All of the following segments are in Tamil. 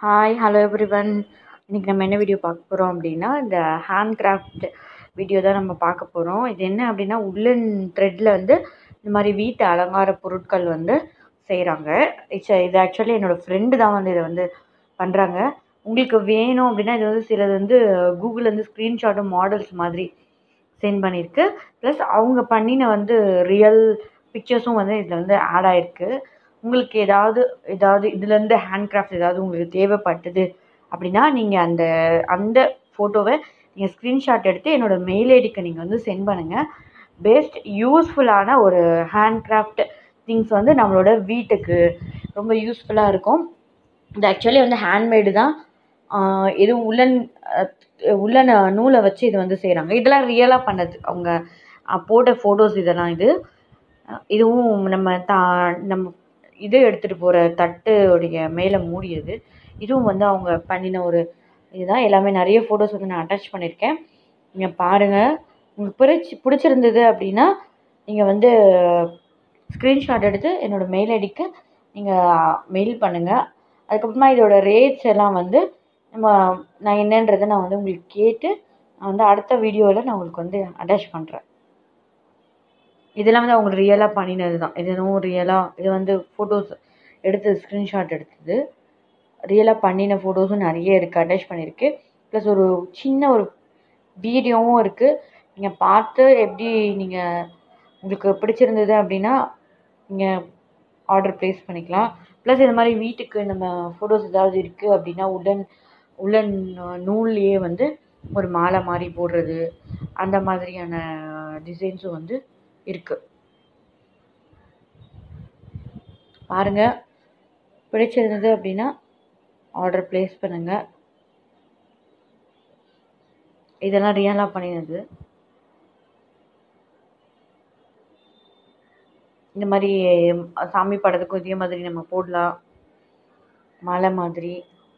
ஹாய் ஹலோ எவ்ரிவன் இன்றைக்கி நம்ம என்ன வீடியோ பார்க்க போகிறோம் அப்படின்னா இந்த ஹேண்ட் கிராஃப்ட் வீடியோ தான் நம்ம பார்க்க போகிறோம் இது என்ன அப்படின்னா உள்ளன் த்ரெட்டில் வந்து இந்த மாதிரி வீட்டு அலங்கார பொருட்கள் வந்து செய்கிறாங்க இட்ஸ் இது ஆக்சுவலி என்னோடய ஃப்ரெண்டு தான் வந்து இதை வந்து பண்ணுறாங்க உங்களுக்கு வேணும் அப்படின்னா இது வந்து சிலது வந்து கூகுள்லேருந்து ஸ்க்ரீன்ஷாட்டும் மாடல்ஸ் மாதிரி சென்ட் பண்ணியிருக்கு ப்ளஸ் அவங்க பண்ணின வந்து ரியல் பிக்சர்ஸும் வந்து இதில் வந்து ஆட் ஆகிருக்கு உங்களுக்கு ஏதாவது ஏதாவது இதுலேருந்து ஹேண்ட் கிராஃப்ட் ஏதாவது உங்களுக்கு தேவைப்பட்டது அப்படின்னா நீங்கள் அந்த அந்த ஃபோட்டோவை நீங்கள் ஸ்க்ரீன்ஷாட் எடுத்து என்னோடய மெயில் ஐடிக்கு நீங்கள் வந்து சென்ட் பண்ணுங்கள் பெஸ்ட் யூஸ்ஃபுல்லான ஒரு ஹேண்ட் கிராஃப்ட் திங்ஸ் வந்து நம்மளோட வீட்டுக்கு ரொம்ப யூஸ்ஃபுல்லாக இருக்கும் இது ஆக்சுவலி வந்து ஹேண்ட்மேடு தான் எதுவும் உள்ளன் உள்ளன நூலை வச்சு இது வந்து செய்கிறாங்க இதெல்லாம் ரியலாக பண்ணது அவங்க போட்ட ஃபோட்டோஸ் இதெல்லாம் இது இதுவும் நம்ம தா நம்ம இது எடுத்துகிட்டு போகிற தட்டுடைய மேலே மூடியது இதுவும் வந்து அவங்க பண்ணின ஒரு இதுதான் எல்லாமே நிறைய ஃபோட்டோஸ் வந்து நான் அட்டாச் பண்ணியிருக்கேன் நீங்கள் பாருங்கள் உங்களுக்கு பிடிச்சி பிடிச்சிருந்தது அப்படின்னா நீங்கள் வந்து ஸ்க்ரீன்ஷாட் எடுத்து என்னோடய மெயில் ஐடிக்கு நீங்கள் மெயில் பண்ணுங்கள் அதுக்கப்புறமா இதோட ரேட்ஸ் எல்லாம் வந்து நம்ம நான் என்னன்றதை நான் வந்து உங்களுக்கு கேட்டு நான் வந்து அடுத்த வீடியோவில் நான் உங்களுக்கு வந்து அட்டாச் பண்ணுறேன் இதெல்லாம் வந்து அவங்க ரியலாக பண்ணினது தான் இது என்னவோ ரியலாக இது வந்து ஃபோட்டோஸ் எடுத்து ஸ்க்ரீன்ஷாட் எடுத்தது ரியலாக பண்ணின ஃபோட்டோஸும் நிறைய இருக்குது அட்டாச் பண்ணியிருக்கு ப்ளஸ் ஒரு சின்ன ஒரு வீடியோவும் இருக்குது நீங்கள் பார்த்து எப்படி நீங்கள் உங்களுக்கு பிடிச்சிருந்தது அப்படின்னா நீங்கள் ஆர்டர் ப்ளேஸ் பண்ணிக்கலாம் ப்ளஸ் இது மாதிரி வீட்டுக்கு நம்ம ஃபோட்டோஸ் ஏதாவது இருக்குது அப்படின்னா உடன் உள்ளன் நூல்லையே வந்து ஒரு மாலை மாதிரி போடுறது அந்த மாதிரியான டிசைன்ஸும் வந்து இருக்குது பாருங்கள் பிடிச்சிருந்தது அப்படின்னா ஆர்டர் ப்ளேஸ் பண்ணுங்கள் இதெல்லாம் ரியலாக பண்ணினது இந்த மாதிரி சாமி படத்துக்கும் இதே மாதிரி நம்ம போடலாம் மலை மாதிரி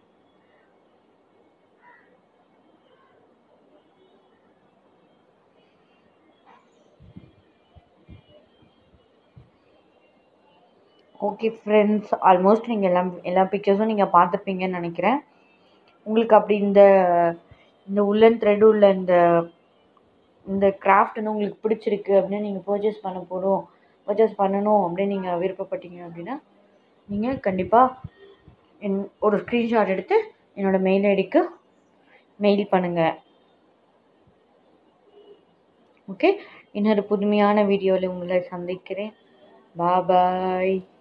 ஓகே ஃப்ரெண்ட்ஸ் ஆல்மோஸ்ட் நீங்கள் எல்லாம் எல்லா பிக்சர்ஸும் நீங்கள் பார்த்துருப்பீங்கன்னு நினைக்கிறேன் உங்களுக்கு அப்படி இந்த இந்த உள்ளன் த்ரெட் உள்ள இந்த இந்த கிராஃப்ட் வந்து உங்களுக்கு பிடிச்சிருக்கு அப்படின்னு நீங்கள் பர்ச்சேஸ் பண்ண போகிறோம் பர்ச்சேஸ் பண்ணணும் அப்படின்னு நீங்கள் விருப்பப்பட்டீங்க அப்படின்னா நீங்கள் கண்டிப்பாக என் ஒரு ஸ்க்ரீன்ஷாட் எடுத்து என்னோடய மெயில் ஐடிக்கு மெயில் பண்ணுங்கள் ஓகே இன்னொரு புதுமையான வீடியோவில் உங்களை சந்திக்கிறேன் பாபாய்